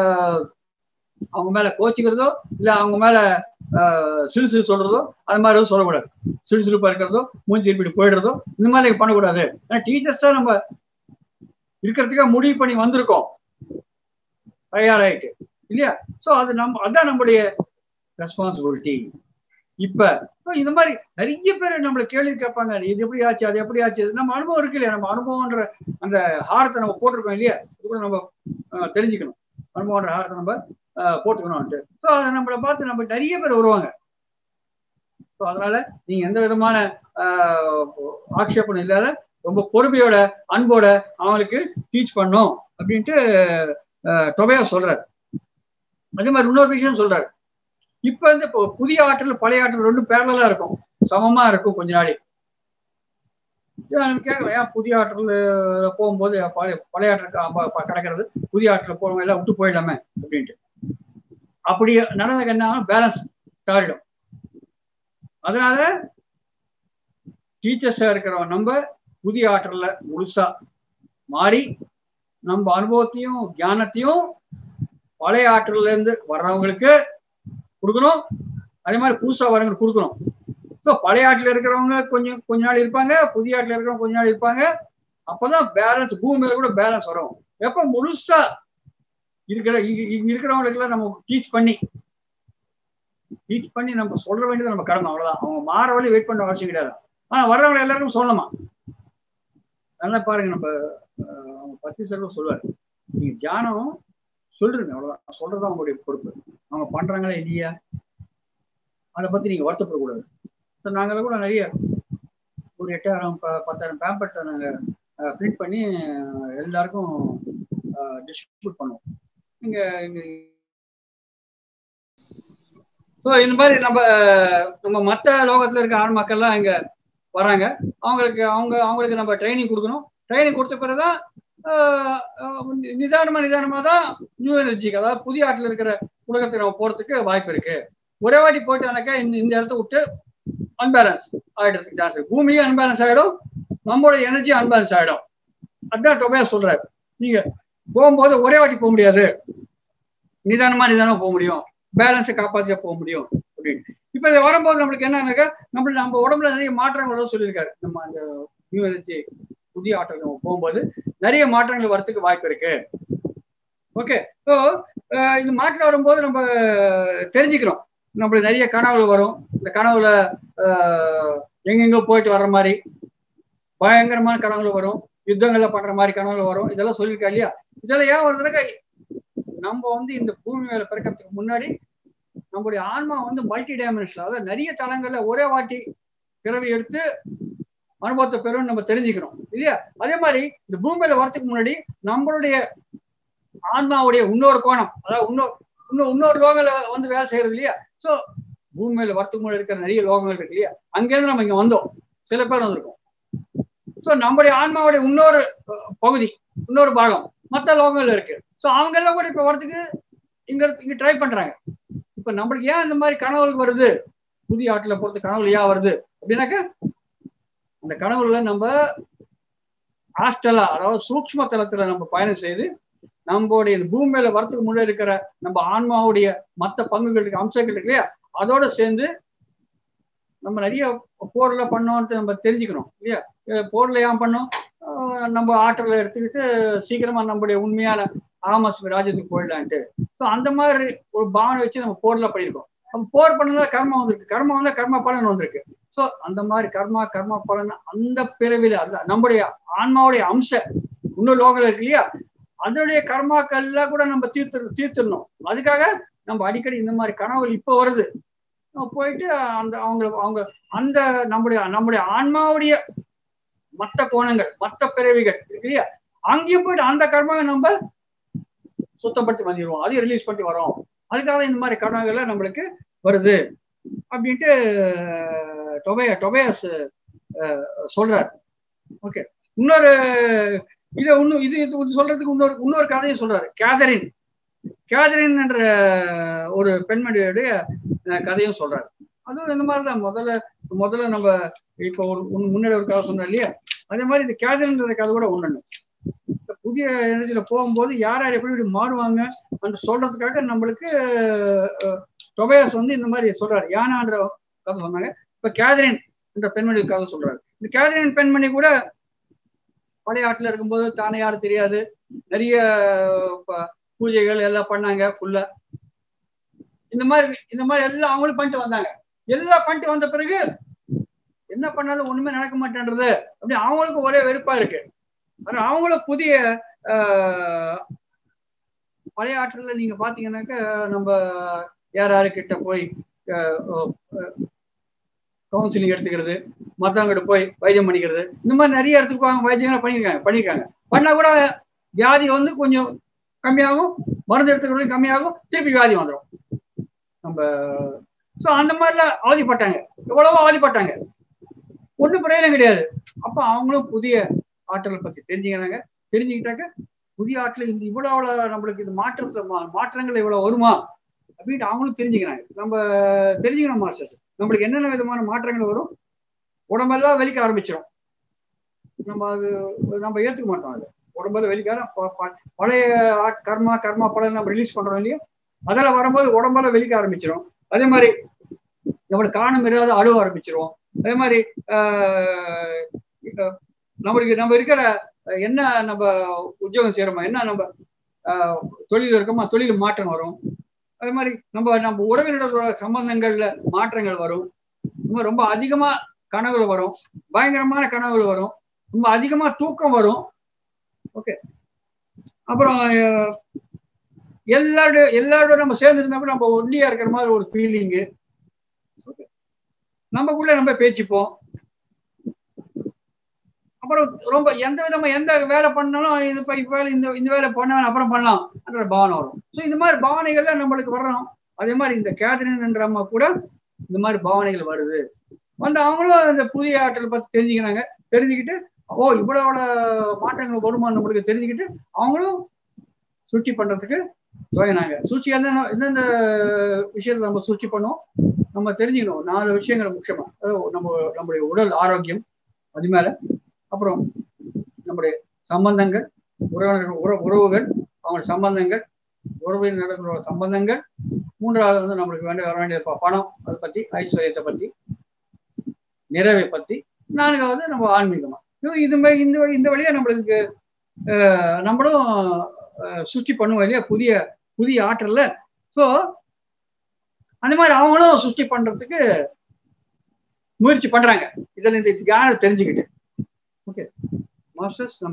அவங்க மேல கோச்சிக்கிறதோ இல்ல அவங்க மேல சிறு சிறு சொல்றதோ அது மாதிரி எதுவும் சொல்லக்கூடாது சிறு சிறுப்பா இருக்கிறதோ மூஞ்சி இப்படி போயிடுறதோ இந்த மாதிரி பண்ணக்கூடாது ஏன்னா டீச்சர்ஸ் தான் நம்ம இருக்கிறதுக்காக முடிவு பண்ணி வந்திருக்கோம் தயாராயிட்டு இல்லையா ஸோ அது நம்ம அதான் நம்முடைய ரெஸ்பான்சிபிலிட்டி இப்ப இந்த மாதிரி நிறைய பேர் நம்மள கேள்வி கேட்பாங்க இது எப்படி ஆச்சு அது எப்படி ஆச்சு நம்ம அனுபவம் இருக்கு இல்லையா நம்ம அனுபவம்ன்ற அந்த ஹாரத்தை நம்ம போட்டிருக்கோம் இல்லையா இது கூட நம்ம தெரிஞ்சுக்கணும் அனுபவம்ன்ற ஹாரத்தை நம்ம போட்டுக்கணும்ட்டு ஸோ அதை நம்மளை பார்த்து நம்ம நிறைய பேர் வருவாங்க ஸோ அதனால நீங்க எந்த விதமான ஆக்ஷேபம் இல்லாத ரொம்ப பொறுமையோட அன்போட அவங்களுக்கு டீச் பண்ணும் அப்படின்ட்டு தொகையா சொல்றாரு அதே மாதிரி இன்னொரு விஷயம் சொல்றாரு இப்ப வந்து இப்போ புதிய ஆற்றல் பழைய ஆற்றல் ரெண்டும் பேரலா இருக்கும் சமமா இருக்கும் கொஞ்ச நாளை கேட்கலாம் ஏன் புதிய ஆற்றல் போகும்போது பழைய பழைய ஆற்றல் கிடக்கிறது புதிய ஆற்றல் போறவங்க எல்லாம் விட்டு போயிடலாமே அப்படின்ட்டு அப்படி நடந்தது என்ன பேலன்ஸ் தாரிடும் அதனால டீச்சர்ஸா இருக்கிறவங்க நம்ம புதிய ஆற்றல்ல முழுசா மாறி நம்ம அனுபவத்தையும் ஞானத்தையும் பழைய ஆற்றல்ல இருந்து வர்றவங்களுக்கு கொடுக்கணும் அதே மாதிரி புதுசா வரவங்களுக்கு கொடுக்கணும் ஸோ பழைய ஆட்டில் இருக்கிறவங்க கொஞ்சம் கொஞ்ச நாள் இருப்பாங்க புதிய ஆட்டில் இருக்கிறவங்க கொஞ்ச நாள் இருப்பாங்க அப்பதான் பேலன்ஸ் பூமியில கூட பேலன்ஸ் வரும் எப்ப முழுசா இருக்கிற இங்க இருக்கிறவங்களுக்குலாம் நம்ம டீச் பண்ணி டீச் பண்ணி நம்ம சொல்ற வேண்டியது நம்ம கடமை அவ்வளவுதான் அவங்க மாற வழி வெயிட் பண்ண அவசியம் கிடையாது ஆனா வர்றவங்க எல்லாருக்கும் சொல்லணுமா நல்லா பாருங்க நம்ம அவங்க பத்தி செல்வம் சொல்லுவாரு நீங்க தியானம் சொல்றீங்க அவ்வளவுதான் சொல்றதா உங்களுடைய பொறுப்பு அவங்க பண்றாங்களா இல்லையா அதை பத்தி நீங்க வருத்தப்படக்கூடாது நாங்கள் கூட நிறைய ஒரு எட்டாயிரம் பத்தாயிரம் பேம்பர்ட்டை நாங்கள் பிரிண்ட் பண்ணி எல்லாருக்கும் டிஸ்ட்ரிபியூட் பண்ணுவோம் இங்க இங்க ஸோ இந்த மாதிரி நம்ம நம்ம மற்ற லோகத்துல இருக்க ஆண் மக்கள்லாம் இங்க வராங்க அவங்களுக்கு அவங்க அவங்களுக்கு நம்ம ட்ரைனிங் கொடுக்கணும் ட்ரைனிங் கொடுத்த பிறகுதான் நிதானமா நிதானமா தான் நியூ எனர்ஜிக்கு அதாவது புதிய ஆட்டில் இருக்கிற உலகத்துக்கு நம்ம போறதுக்கு வாய்ப்பு இருக்கு ஒரே வாட்டி போயிட்டானாக்கா இந்த இந்த இடத்த விட்டு அன்பேலன்ஸ் ஆயிடுறதுக்கு சான்ஸ் இருக்கு பூமியும் அன்பேலன்ஸ் ஆயிடும் நம்மளோட எனர்ஜி அன்பேலன்ஸ் ஆயிடும் அதான் டொபையா சொல்றாரு நீங்க போகும்போது ஒரே வாட்டி போக முடியாது நிதானமா நிதானமா போக முடியும் பேலன்ஸை காப்பாற்றியா போக முடியும் அப்படின்னு இப்ப இது வரும்போது நம்மளுக்கு என்னன்னாக்கா நம்ம நம்ம உடம்புல நிறைய மாற்றங்களும் சொல்லியிருக்காரு நம்ம அந்த நியூ எனர்ஜி புதிய ஆற்றல் நம்ம போகும்போது நிறைய மாற்றங்கள் வரத்துக்கு வாய்ப்பு இருக்கு ஓகே ஸோ இந்த மாற்றம் வரும்போது நம்ம தெரிஞ்சுக்கிறோம் நம்மளுக்கு நிறைய கனவுல வரும் இந்த கனவுல எங்கெங்க போயிட்டு வர்ற மாதிரி பயங்கரமான கனவுல வரும் யுத்தங்கள்ல பண்ற மாதிரி கனவுல வரும் இதெல்லாம் சொல்லியிருக்கா இல்லையா இதெல்லாம் ஏன் வருதுனாக்கா நம்ம வந்து இந்த பூமி மேல பிறக்கிறதுக்கு முன்னாடி நம்மளுடைய ஆன்மா வந்து மல்டி டைமென்ஷனல் அதாவது நிறைய தளங்கள்ல ஒரே வாட்டி பிறவி எடுத்து அனுபவத்தை பெறும் நம்ம தெரிஞ்சுக்கிறோம் இல்லையா அதே மாதிரி இந்த பூமியில வரத்துக்கு முன்னாடி நம்மளுடைய ஆன்மாவுடைய இன்னொரு கோணம் அதாவது இன்னொரு இன்னும் இன்னொரு லோகல வந்து வேலை செய்யறது இல்லையா ஸோ பூமியில வரத்துக்கு முன்னாடி இருக்கிற நிறைய லோகங்கள் இருக்கு இல்லையா அங்கேருந்து நம்ம இங்க வந்தோம் சில பேர் வந்திருக்கோம் ஸோ நம்முடைய ஆன்மாவுடைய இன்னொரு பகுதி இன்னொரு பாகம் மற்ற லோகங்கள் இருக்கு ஸோ அவங்க எல்லாம் கூட இப்ப வரதுக்கு இங்க இங்க ட்ரை பண்றாங்க இப்ப நம்மளுக்கு ஏன் இந்த மாதிரி கனவுகள் வருது புதிய ஆட்டில பொறுத்த கனவுகள் ஏன் வருது அப்படின்னாக்க அந்த கனவுல நம்ம ஆஸ்டலா அதாவது சூக்ம தளத்துல நம்ம பயணம் செய்து நம்மளுடைய இந்த பூமியில வரத்துக்கு முன்னாடி இருக்கிற நம்ம ஆன்மாவுடைய மற்ற பங்குகள் இருக்கு அம்சங்கள் இருக்கு இல்லையா அதோட சேர்ந்து நம்ம நிறைய போர்ல பண்ணோம்ட்டு நம்ம தெரிஞ்சுக்கணும் இல்லையா போர்ல ஏன் பண்ணோம் நம்ம ஆற்றலை எடுத்துக்கிட்டு சீக்கிரமா நம்மளுடைய உண்மையான ஆமஸ் ராஜ்யத்துக்கு போயிடலான்ட்டு ஸோ அந்த மாதிரி ஒரு பாவனை வச்சு நம்ம போர்ல பண்ணியிருக்கோம் நம்ம போர் பண்ணதா கர்மா வந்திருக்கு கர்மா வந்தா கர்மா பலன் வந்திருக்கு ஸோ அந்த மாதிரி கர்மா கர்மா பலன் அந்த பிறவில அந்த நம்முடைய ஆன்மாவுடைய அம்ச இன்னும் லோகல் இருக்கு இல்லையா அதனுடைய கர்மாக்கள்லாம் கூட நம்ம தீர்த்து தீர்த்துடணும் அதுக்காக நம்ம அடிக்கடி இந்த மாதிரி கனவுகள் இப்போ வருது போயிட்டு அந்த அவங்க அவங்க அந்த நம்முடைய நம்முடைய ஆன்மாவுடைய மற்ற கோணங்கள் மற்ற பிறவிகள் இருக்கு இல்லையா அங்கேயும் போயிட்டு அந்த கர்மாவை நம்ம சுத்தப்படுத்தி வந்துடுவோம் அதையும் ரிலீஸ் பண்ணி வரோம் அதுக்காக இந்த மாதிரி கர்மாக்கள் நம்மளுக்கு வருது அப்படின்ட்டு டொபே டொபேஸ் சொல்றார் ஓகே இன்னொரு இதை இன்னும் இது இது சொல்றதுக்கு இன்னொரு இன்னொரு கதையும் சொல்றாரு கேதரின் கேதரின் என்ற ஒரு பெண்மணியுடைய கதையும் சொல்றாரு அதுவும் இந்த மாதிரி தான் முதல்ல முதல்ல நம்ம இப்போ ஒரு முன்னாடி ஒரு கதை சொன்னோம் இல்லையா அதே மாதிரி இந்த கேதரின்ற கதை கூட ஒண்ணு புதிய எனர்ஜியில போகும்போது யார் யார் எப்படி எப்படி மாறுவாங்க அந்த சொல்றதுக்காக நம்மளுக்கு டொபேஸ் வந்து இந்த மாதிரி சொல்றாரு யானான்ற கதை சொன்னாங்க இப்ப கேதரின் என்ற பெண்மணி கதை சொல்றாரு இந்த கேதரின் பெண்மணி கூட பழைய ஆட்டில் இருக்கும்போது தானே யாரும் தெரியாது நிறைய பூஜைகள் எல்லாம் பண்ணாங்க ஃபுல்லா இந்த மாதிரி இந்த மாதிரி எல்லாம் அவங்களும் பண்ணிட்டு வந்தாங்க எல்லாம் பண்ணிட்டு வந்த பிறகு என்ன பண்ணாலும் ஒண்ணுமே நடக்க மாட்டேன்றது அப்படி அவங்களுக்கும் ஒரே வெறுப்பா இருக்கு ஆனா அவங்களும் புதிய பழைய ஆற்றல நீங்க பாத்தீங்கன்னாக்க நம்ம யார் யாருக்கிட்ட போய் கவுன்சிலிங் எடுத்துக்கிறது மற்றவங்கிட்ட போய் வைத்தியம் பண்ணிக்கிறது இந்த மாதிரி நிறைய இடத்துக்கு அவங்க வைத்தியங்களை பண்ணியிருக்காங்க பண்ணியிருக்காங்க பண்ணா கூட வியாதி வந்து கொஞ்சம் கம்மியாகும் மருந்து எடுத்துக்கிறது கம்மியாகும் திருப்பி வியாதி வந்துடும் நம்ம ஸோ அந்த மாதிரிலாம் அவதிப்பட்டாங்க எவ்வளவோ அவதிப்பட்டாங்க ஒன்றும் பிரயோஜனம் கிடையாது அப்போ அவங்களும் புதிய ஆற்றலை பற்றி தெரிஞ்சுக்கிறாங்க தெரிஞ்சுக்கிட்டாக்க புதிய ஆற்றல் இந்த இவ்வளோ நம்மளுக்கு இது மாற்றத்தை மாற்றங்கள் இவ்வளோ வருமா அப்படின்ட்டு அவங்களும் தெரிஞ்சுக்கிறாங்க நம்ம தெரிஞ்சுக்கணும் மாஸ்டர்ஸ் நம்மளுக்கு என்னென்ன விதமான மாற்றங்கள் வரும் உடம்பெல்லாம் வெளிக்க ஆரம்பிச்சிடும் நம்ம அது நம்ம ஏற்றுக்க மாட்டோம் அது உடம்பெல்லாம் வெளிக்கார பழைய கர்மா கர்மா படம் நம்ம ரிலீஸ் பண்றோம் இல்லையா அதெல்லாம் வரும்போது உடம்பெல்லாம் வெளிக்க ஆரம்பிச்சிடும் அதே மாதிரி நம்மளுக்கு காரணம் இல்லாத அழுவ ஆரம்பிச்சிரும் அதே மாதிரி நம்மளுக்கு நம்ம இருக்கிற என்ன நம்ம உத்தியோகம் செய்யறோமா என்ன நம்ம தொழில் இருக்கோமா தொழில் மாற்றம் வரும் அதே மாதிரி நம்ம நம்ம உறவினர்களோட சம்பந்தங்கள்ல மாற்றங்கள் வரும் ரொம்ப ரொம்ப அதிகமா கனவுகள் வரும் பயங்கரமான கனவுகள் வரும் ரொம்ப அதிகமா தூக்கம் வரும் ஓகே அப்புறம் எல்லாரோட எல்லாரோட நம்ம சேர்ந்து இருந்தா நம்ம ஒல்லியா இருக்கிற மாதிரி ஒரு ஃபீலிங்கு நமக்குள்ள நம்ம பேச்சுப்போம் அப்புறம் ரொம்ப எந்த விதமா எந்த வேலை பண்ணாலும் இது இப்ப வேலை இந்த இந்த வேலை பண்ண அப்புறம் பண்ணலாம் என்ற பாவனை வரும் ஸோ இந்த மாதிரி பாவனைகள்ல நம்மளுக்கு வரணும் அதே மாதிரி இந்த கேதரின் என்ற அம்மா கூட இந்த மாதிரி பாவனைகள் வருது வந்து அவங்களும் இந்த புதிய ஆற்றல் பத்தி தெரிஞ்சுக்கிறாங்க தெரிஞ்சுக்கிட்டு ஓ இவ்வளோட மாற்றங்கள் வருமா நம்மளுக்கு தெரிஞ்சுக்கிட்டு அவங்களும் சுற்றி பண்றதுக்கு துவங்கினாங்க சூழ்ச்சி எந்தெந்த எந்தெந்த விஷயத்துல நம்ம சூழ்ச்சி பண்ணோம் நம்ம தெரிஞ்சுக்கணும் நாலு விஷயங்கள் முக்கியமா அதாவது நம்ம நம்முடைய உடல் ஆரோக்கியம் அது மேல அப்புறம் நம்முடைய சம்பந்தங்கள் உறவினர்கள் உற உறவுகள் அவங்க சம்பந்தங்கள் உறவினர்களோட சம்பந்தங்கள் மூன்றாவது வந்து நம்மளுக்கு வேண்டிய வர வேண்டிய பணம் அதை பத்தி ஐஸ்வர்யத்தை பத்தி நிறைவை பத்தி நான்காவது நம்ம ஆன்மீகமா இது மாதிரி இந்த இந்த வழியா நம்மளுக்கு நம்மளும் சுஷ்டி பண்ணுவோம் இல்லையா புதிய புதிய ஆற்றல்ல ஸோ அந்த மாதிரி அவங்களும் சுஷ்டி பண்றதுக்கு முயற்சி பண்றாங்க இதுல இந்த தியானம் தெரிஞ்சுக்கிட்டு ஓகே மாஸ்டர்ஸ் நம்ம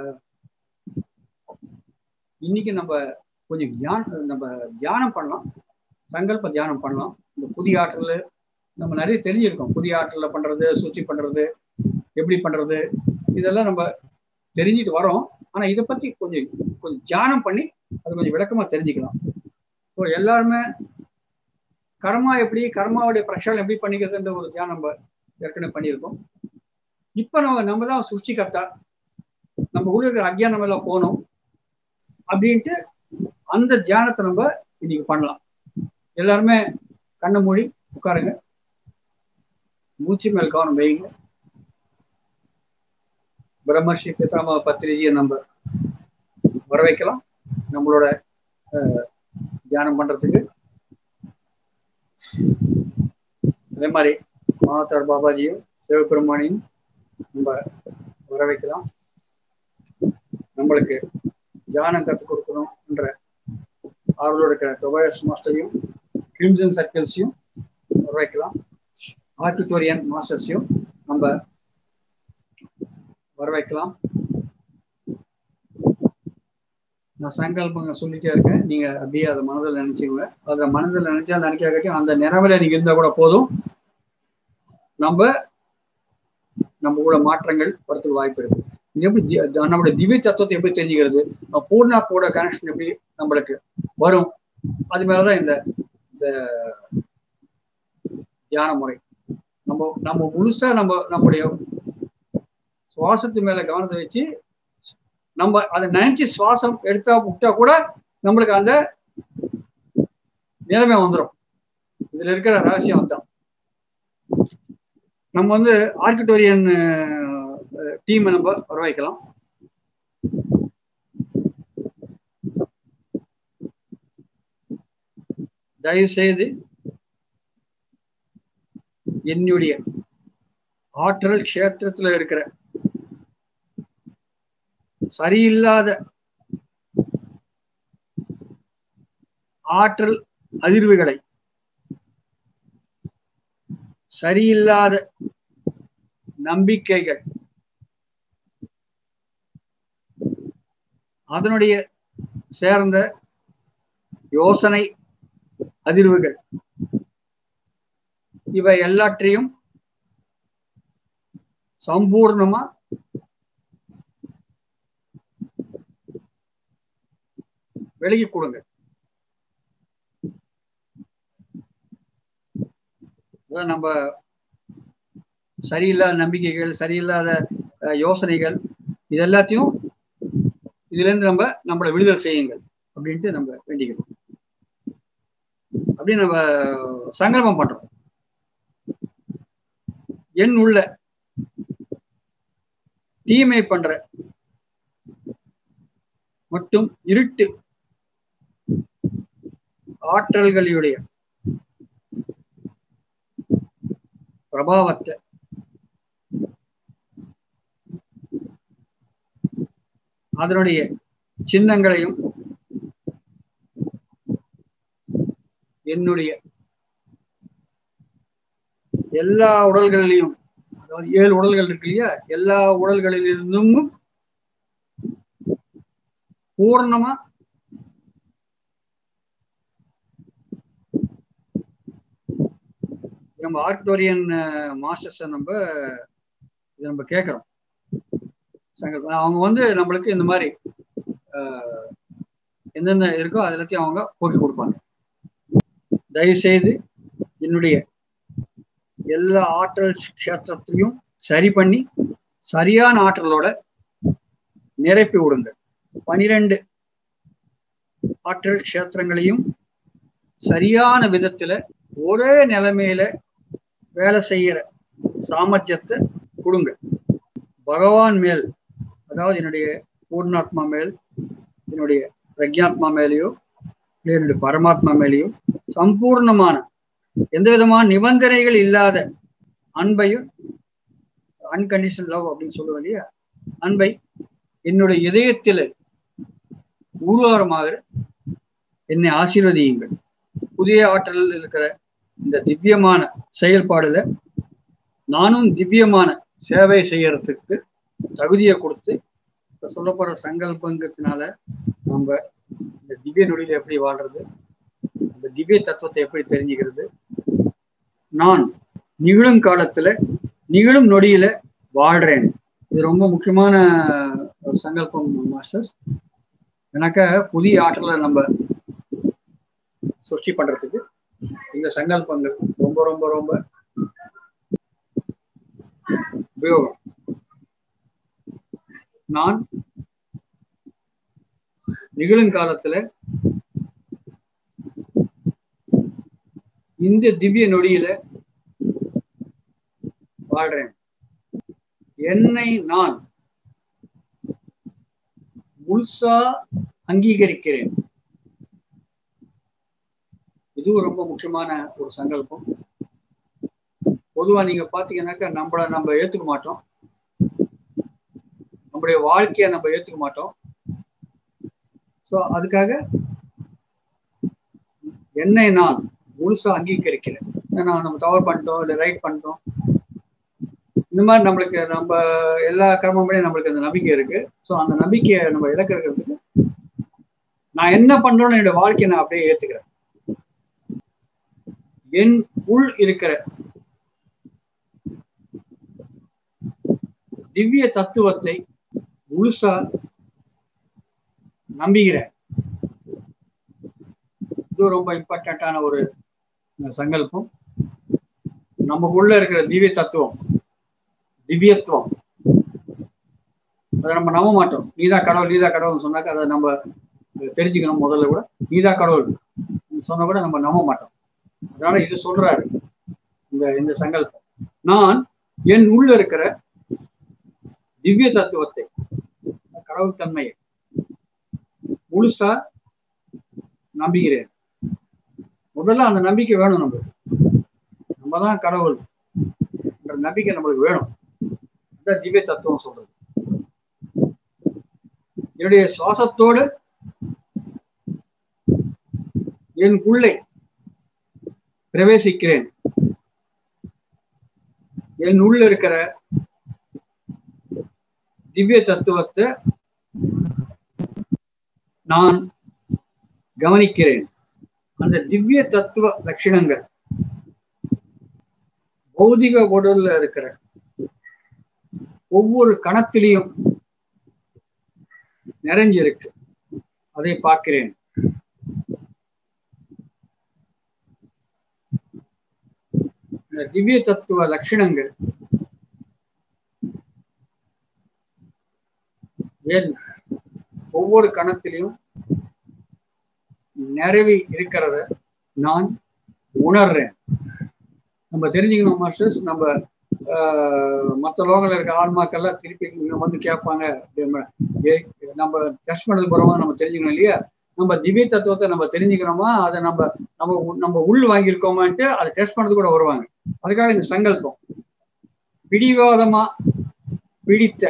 இன்னைக்கு நம்ம கொஞ்சம் தியானம் நம்ம தியானம் பண்ணலாம் சங்கல்ப தியானம் பண்ணலாம் இந்த புதிய ஆற்றல் நம்ம நிறைய தெரிஞ்சிருக்கோம் புதிய ஆற்றல பண்றது சுற்றி பண்றது எப்படி பண்றது இதெல்லாம் நம்ம தெரிஞ்சுட்டு வரோம் ஆனா இதை பத்தி கொஞ்சம் கொஞ்சம் தியானம் பண்ணி அது கொஞ்சம் விளக்கமா தெரிஞ்சுக்கலாம் ஸோ எல்லாருமே கர்மா எப்படி கர்மாவுடைய பிரஷாலம் எப்படி பண்ணிக்கிறதுன்ற ஒரு தியானம் நம்ம ஏற்கனவே பண்ணியிருக்கோம் இப்ப நம்ம நம்ம தான் சுஷ்டிகர்த்தா நம்ம உள்ள இருக்கிற அஜ்ஞானம் எல்லாம் போகணும் அப்படின்ட்டு அந்த தியானத்தை நம்ம இன்னைக்கு பண்ணலாம் எல்லாருமே கண்ணை மூடி உட்காருங்க மூச்சு மேல் கவனம் வைங்க பிரம்மர்ஷி பிதாமா பத்திரிஜியை நம்ம வர வைக்கலாம் நம்மளோட தியானம் பண்றதுக்கு அதே மாதிரி மாதார் பாபாஜியும் சிவபெருமானியும் நம்ம வர வைக்கலாம் நம்மளுக்கு தியானம் கற்றுக் கொடுக்கணும்ன்ற ஆர்வலோட இருக்கிற டொபயஸ் மாஸ்டரையும் கிரிம்சன் சர்க்கிள்ஸையும் வர வைக்கலாம் ஆர்டிட்டோரியன் மாஸ்டர்ஸையும் நம்ம வர வைக்கலாம் நான் சங்கல்பங்க சொல்லிட்டே இருக்கேன் நீங்க அப்படியே அதை மனதில் நினைச்சுக்கோங்க அதை மனதில் நினைச்சா நினைக்காட்டியும் அந்த நிறவில நீங்க இருந்தா கூட போதும் நம்ம நம்ம கூட மாற்றங்கள் வரத்துக்கு வாய்ப்பு இருக்கு இது எப்படி தி- த- நம்மளுடைய திவ்ய தத்துவத்தை எப்படி தெரிஞ்சுக்கிறது நம்ம பூர்ணாப்போட கனெக்ஷன் எப்படி நம்மளுக்கு வரும் அது மேலதான் இந்த இந்த தியான முறை நம்ம நம்ம முழுசா நம்ம நம்முடைய சுவாசத்து மேல கவனத்தை வச்சு நம்ம அதை நினைச்சு சுவாசம் எடுத்தா விட்டா கூட நம்மளுக்கு அந்த நிலைமை வந்துடும் இதுல இருக்கிற ரகசியம் தான் நம்ம வந்து ஆர்கிட்டோரியன் டீமை நம்ம வர வைக்கலாம் தயவு செய்து என்னுடைய ஆற்றல் க்ஷேத்திரத்துல இருக்கிற சரியில்லாத ஆற்றல் அதிர்வுகளை சரியில்லாத நம்பிக்கைகள் அதனுடைய சேர்ந்த யோசனை அதிர்வுகள் இவை எல்லாற்றையும் சம்பூர்ணமா விலகி கொடுங்க அதான் நம்ம சரியில்லாத நம்பிக்கைகள் சரியில்லாத அஹ், யோசனைகள் இது எல்லாத்தையும் இதுல இருந்து நம்ம நம்மளை விடுதலை செய்யுங்கள் அப்படின்ட்டு நம்ம வேண்டிக்கிறோம் அப்படி நம்ம சங்கல்பம் பண்றோம் என் உள்ள தீமை பண்ற மட்டும் இருட்டு ஆற்றல்களுடைய பிரபாவத்தை அதனுடைய சின்னங்களையும் என்னுடைய எல்லா உடல்களிலையும் அதாவது ஏழு உடல்கள் இருக்கு இல்லையா எல்லா உடல்களிலிருந்தும் பூர்ணமா நம்ம ஆர்டோரியன் மாஸ்டர்ஸை நம்ம இதை நம்ம கேட்குறோம் அவங்க வந்து நம்மளுக்கு இந்த மாதிரி அஹ், என்னென்ன இருக்கோ அது எல்லாத்தையும் அவங்க போக்கி கொடுப்பாங்க தயவு செய்து என்னுடைய எல்லா ஆற்றல் கஷேத்திரத்தையும் சரி பண்ணி சரியான ஆற்றலோட நிரப்பி விடுங்க பனிரெண்டு ஆற்றல் கஷேத்திரங்களையும் சரியான விதத்துல ஒரே நிலைமையில வேலை செய்யற சாமர்த்தியத்தை கொடுங்க பகவான் மேல் அதாவது என்னுடைய பூர்ணாத்மா மேல் என்னுடைய பிரக்யாத்மா மேலேயோ இல்லை என்னுடைய பரமாத்மா மேலேயோ சம்பூர்ணமான எந்த விதமான நிபந்தனைகள் இல்லாத அன்பையும் அன்கண்டிஷனல் லவ் அப்படின்னு சொல்லுவோம் இல்லையா அன்பை என்னுடைய இதயத்தில் உருவாரமாக என்னை ஆசீர்வதியுங்கள் புதிய ஆற்றலில் இருக்கிற இந்த திவ்யமான செயல்பாடுல நானும் திவ்யமான சேவை செய்யறதுக்கு தகுதியை கொடுத்து இப்ப சொல்லப்படுற சங்கல்பங்கத்தினால நம்ம இந்த திவ்ய நொடியில எப்படி வாழ்றது இந்த திவ்ய தத்துவத்தை எப்படி தெரிஞ்சுக்கிறது நான் நிகழும் காலத்துல நிகழும் நொடியில வாழ்றேன் இது ரொம்ப முக்கியமான ஒரு சங்கல்பம் மாஸ்டர்ஸ் எனக்கு புதிய ஆற்றலை நம்ம சுஷ்டி பண்றதுக்கு இந்த சங்கல்பங்கள் ரொம்ப ரொம்ப ரொம்ப உபயோகம் நான் நிகழும் காலத்துல இந்த திவ்ய நொடியில வாழ்றேன் என்னை நான் முழுசா அங்கீகரிக்கிறேன் இதுவும் ரொம்ப முக்கியமான ஒரு சங்கல்பம் பொதுவா நீங்க பாத்தீங்கன்னாக்கா நம்மள நம்ம ஏத்துக்க மாட்டோம் நம்முடைய வாழ்க்கைய நம்ம ஏத்துக்க மாட்டோம் ஸோ அதுக்காக என்னை நான் முழுசா அங்கீகரிக்கிறேன் ஏன்னா நம்ம தவறு பண்ணிட்டோம் இல்லை ரைட் பண்ணிட்டோம் இந்த மாதிரி நம்மளுக்கு நம்ம எல்லா கிரமப்படியும் நம்மளுக்கு அந்த நம்பிக்கை இருக்கு ஸோ அந்த நம்பிக்கையை நம்ம இழக்கிறதுக்கு நான் என்ன பண்றோம்னு என்னோட வாழ்க்கையை நான் அப்படியே ஏத்துக்கிறேன் என் உள் இருக்கிற திவ்ய தத்துவத்தை முழுசா நம்புகிறேன் இது ரொம்ப இம்பார்ட்டண்ட்டான ஒரு சங்கல்பம் நமக்குள்ள இருக்கிற திவ்ய தத்துவம் திவ்யத்துவம் அதை நம்ம நம்ப மாட்டோம் நீதான் கடவுள் நீதான் கடவுள்னு சொன்னாக்க அதை நம்ம தெரிஞ்சுக்கணும் முதல்ல கூட நீதான் கடவுள் சொன்ன கூட நம்ம நம்ப மாட்டோம் அதனால இது சொல்றாரு இந்த இந்த சங்கல்பம் நான் என் உள்ள இருக்கிற திவ்ய தத்துவத்தை கடவுள் தன்மையை முழுசா நம்புகிறேன் முதல்ல அந்த நம்பிக்கை வேணும் நம்மளுக்கு நம்ம தான் கடவுள் என்ற நம்பிக்கை நம்மளுக்கு வேணும் அந்த திவ்ய தத்துவம் சொல்றது என்னுடைய சுவாசத்தோடு என் உள்ளே பிரவேசிக்கிறேன் என் உள்ள இருக்கிற திவ்ய தத்துவத்தை நான் கவனிக்கிறேன் அந்த திவ்ய தத்துவ லட்சணங்கள் பௌதிக உடல்ல இருக்கிற ஒவ்வொரு கணத்திலையும் நிறைஞ்சிருக்கு அதை பார்க்கிறேன் இந்த திவ்ய தத்துவ லட்சணங்கள் ஏன் ஒவ்வொரு கணத்திலையும் நிறவி இருக்கிறத நான் உணர்றேன் நம்ம தெரிஞ்சுக்கணும் மாஸ்டர்ஸ் நம்ம மற்ற லோகத்தில் இருக்க ஆன்மாக்கள்லாம் திருப்பி வந்து கேட்பாங்க நம்ம டெஸ்ட் பண்ணது போறோமா நம்ம தெரிஞ்சுக்கணும் இல்லையா நம்ம திவ்ய தத்துவத்தை நம்ம தெரிஞ்சுக்கிறோமா அதை நம்ம நம்ம நம்ம உள் வாங்கியிருக்கோமான்ட்டு அதை டெஸ்ட் பண்ணது கூட வருவாங்க அதுக்காக இந்த சங்கல்பம் பிடிவாதமா பிடித்த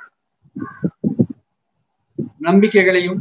நம்பிக்கைகளையும்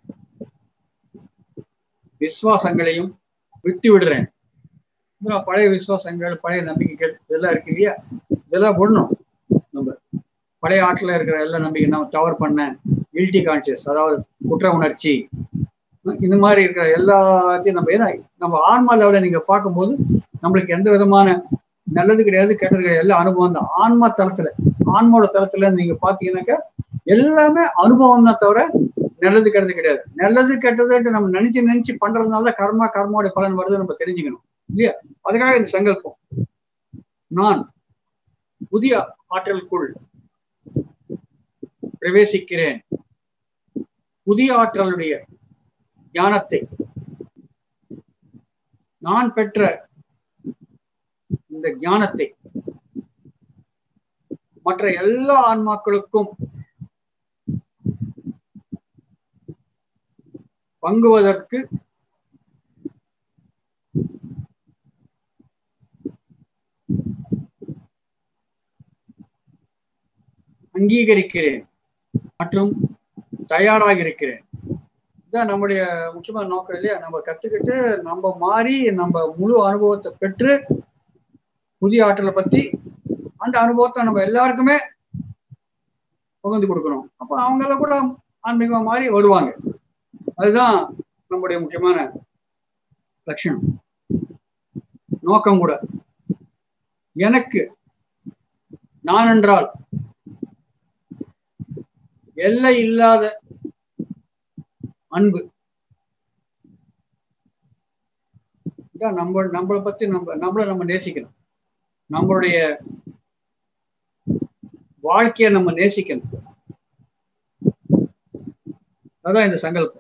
விசுவாசங்களையும் விட்டு விடுறேன் பழைய விசுவாசங்கள் பழைய நம்பிக்கைகள் இதெல்லாம் இருக்கு இல்லையா இதெல்லாம் விடணும் நம்ம பழைய ஆட்டில் இருக்கிற எல்லா நம்பிக்கை நம்ம டவர் பண்ண கில்ட்டி கான்சியஸ் அதாவது குற்ற உணர்ச்சி இந்த மாதிரி இருக்கிற எல்லாத்தையும் நம்ம ஏன்னா நம்ம ஆன்மா லெவலில் நீங்க பார்க்கும்போது நம்மளுக்கு எந்த விதமான நல்லது கிடையாது கெட்டது கிடையாது எல்லாம் அனுபவம் தான் ஆன்மா தளத்துல ஆன்மாவோட தளத்துல நீங்க பாத்தீங்கன்னாக்கா எல்லாமே அனுபவம் தான் தவிர நல்லது கெட்டது கிடையாது நல்லது கெட்டதுன்ட்டு நம்ம நினைச்சு நினைச்சு பண்றதுனால தான் கர்மா கர்மாவோட பலன் வருது நம்ம தெரிஞ்சுக்கணும் இல்லையா அதுக்காக இந்த சங்கல்பம் நான் புதிய ஆற்றலுக்குள் பிரவேசிக்கிறேன் புதிய ஆற்றலுடைய ஞானத்தை நான் பெற்ற இந்த ஞானத்தை மற்ற எல்லா ஆன்மாக்களுக்கும் பங்குவதற்கு அங்கீகரிக்கிறேன் மற்றும் தயாராக இருக்கிறேன் இதுதான் நம்முடைய முக்கியமான நோக்கம் இல்லையா நம்ம கத்துக்கிட்டு நம்ம மாறி நம்ம முழு அனுபவத்தை பெற்று புதிய ஆற்றலை பத்தி அந்த அனுபவத்தை நம்ம எல்லாருக்குமே பகிர்ந்து கொடுக்கணும் அப்ப அவங்கள கூட ஆன்மீகமா மாறி வருவாங்க அதுதான் நம்முடைய முக்கியமான லட்சணம் நோக்கம் கூட எனக்கு நான் என்றால் எல்லை இல்லாத அன்பு நம்ம நம்மளை பத்தி நம்ம நம்மளை நம்ம நேசிக்கணும் நம்மளுடைய வாழ்க்கையை நம்ம நேசிக்கணும் அதான் இந்த சங்கல்பம்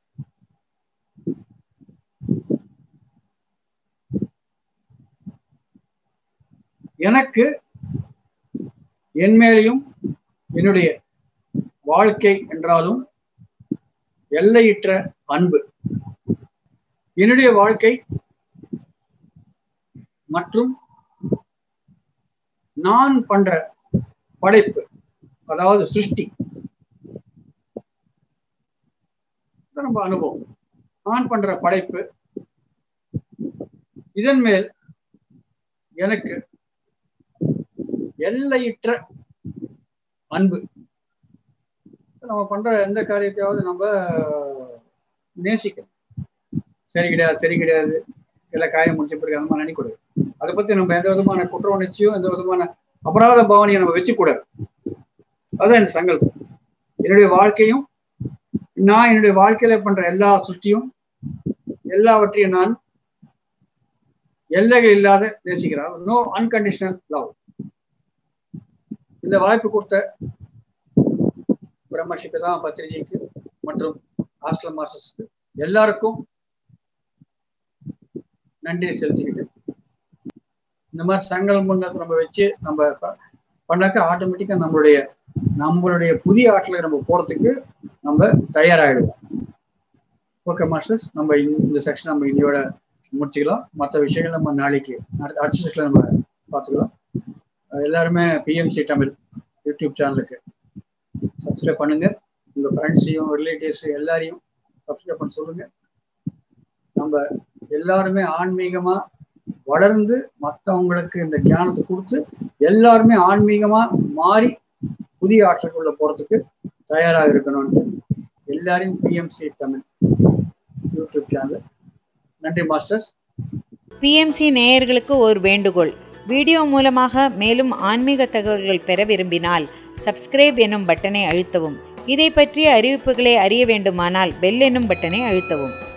எனக்கு என் மேலையும் என்னுடைய வாழ்க்கை என்றாலும் எல்லையற்ற அன்பு என்னுடைய வாழ்க்கை மற்றும் நான் பண்ற படைப்பு அதாவது சிருஷ்டி நம்ம அனுபவம் நான் பண்ற படைப்பு இதன் மேல் எனக்கு எல்லையற்ற அன்பு நம்ம பண்ற எந்த காரியத்தையாவது நம்ம நேசிக்கணும் சரி கிடையாது சரி கிடையாது எல்லாம் காயம் முடிச்ச பிறகு அந்த மாதிரி நினைக்கூடாது அதை பத்தி நம்ம எந்த விதமான குற்ற உணர்ச்சியும் எந்த விதமான அபராத பாவனையும் நம்ம வச்சுக்கூடாது அதுதான் இந்த சங்கல்பம் என்னுடைய வாழ்க்கையும் நான் என்னுடைய வாழ்க்கையில பண்ற எல்லா சுஷ்டியும் எல்லாவற்றையும் நான் எல்லைகள் இல்லாத நேசிக்கிறார் நோ அன்கண்டிஷனல் லவ் இந்த வாய்ப்பு கொடுத்த பிரம்மர்ஷி பிரதா பத்திரிஜிக்கு மற்றும் ஹாஸ்டல் மாஸ்டர்ஸ்க்கு எல்லாருக்கும் நன்றி செலுத்திக்கிட்டு இந்த மாதிரி சங்கல் முன்னத்தை நம்ம வச்சு நம்ம பண்ணாக்க ஆட்டோமேட்டிக்கா நம்மளுடைய நம்மளுடைய புதிய ஆற்றலை நம்ம போறதுக்கு நம்ம தயாராகிடுவோம் ஓகே மாஸ்டர்ஸ் நம்ம இந்த செக்ஷன் நம்ம இன்னையோட முடிச்சுக்கலாம் மற்ற விஷயங்கள் நம்ம நாளைக்கு அடுத்த அடுத்த செக்ஷன்ல நம்ம பார்த்துக்கலாம் எல்லாருமே பிஎம்சி தமிழ் யூடியூப் சேனலுக்கு சப்ஸ்கிரைப் பண்ணுங்க உங்க ஃப்ரெண்ட்ஸையும் ரிலேட்டிவ்ஸ் எல்லாரையும் சப்ஸ்கிரைப் பண்ண சொல்லுங்க நம்ம எல்லாருமே ஆன்மீகமா வளர்ந்து மற்றவங்களுக்கு இந்த ஞானத்தை கொடுத்து எல்லாருமே ஆன்மீகமா மாறி புதிய ஆற்றலுக்குள்ள போறதுக்கு தயாராக இருக்கணும்னு எல்லாரையும் பிஎம்சி தமிழ் யூடியூப் சேனல் நன்றி மாஸ்டர்ஸ் பிஎம்சி நேயர்களுக்கு ஒரு வேண்டுகோள் வீடியோ மூலமாக மேலும் ஆன்மீக தகவல்கள் பெற விரும்பினால் சப்ஸ்கிரைப் எனும் பட்டனை அழுத்தவும் இதை பற்றிய அறிவிப்புகளை அறிய வேண்டுமானால் பெல் என்னும் பட்டனை அழுத்தவும்